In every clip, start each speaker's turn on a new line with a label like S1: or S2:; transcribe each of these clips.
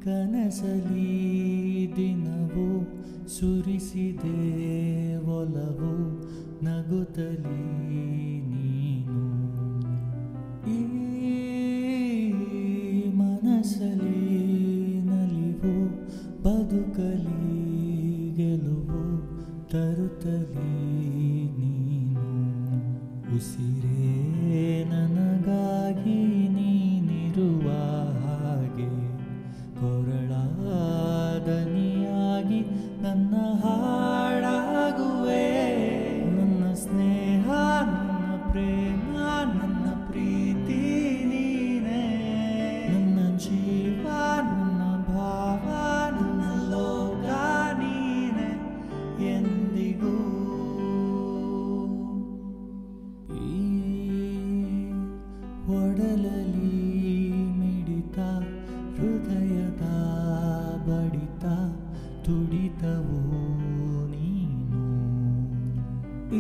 S1: ಕನಸಲಿ ದಿನವು ಸುರಿಸಿದೆ ಒಲವು ನಗುತ್ತಲಿ ನೀನು ಈ ಮನಸ್ಸಲಿ ನಲಿವು ಬದುಕಲಿ ಗೆಲುವು ತರುತ್ತಲಿ ನೀನು ಉಸಿರೇ ನನಗಾಗಿ ನೀನಿರುವ ಹಾಗೆ ಕೊರಳಾದನಿಯಾಗಿ ನನ್ನ ಹಾಡಾಗುವೆ ನನ್ನ ಸ್ನೇಹ ನನ್ನ ಪ್ರೇಮ ನನ್ನ ಪ್ರೀತಿ ನೀನೇ ನನ್ನ ಜೀವ ನನ್ನ ಭಾವ ನನ್ನ ಲೋಕ ನೀನೆ ಎಂದಿಗೂ ಈ ಒಡಲಲಿ ಮಿಡಿತ ಹೃದಯದ ಬಡಿತ ತುಡಿತವು ನೀನು ಈ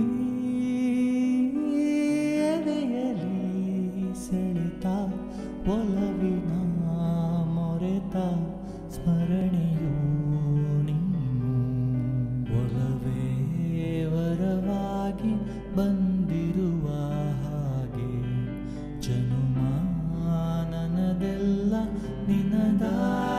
S1: ಎದೆಯಲಿ ಸೆಳೆತ ಒಲವಿನ ಮೊರೆತ ಸ್ಮರಣೆಯು ನೀನು ಒಲವೇ ವರವಾಗಿ ಬಂದಿರುವ ಹಾಗೆ ಜನುಮ ನನದೆಲ್ಲ ನಿನದಾಗಿದೆ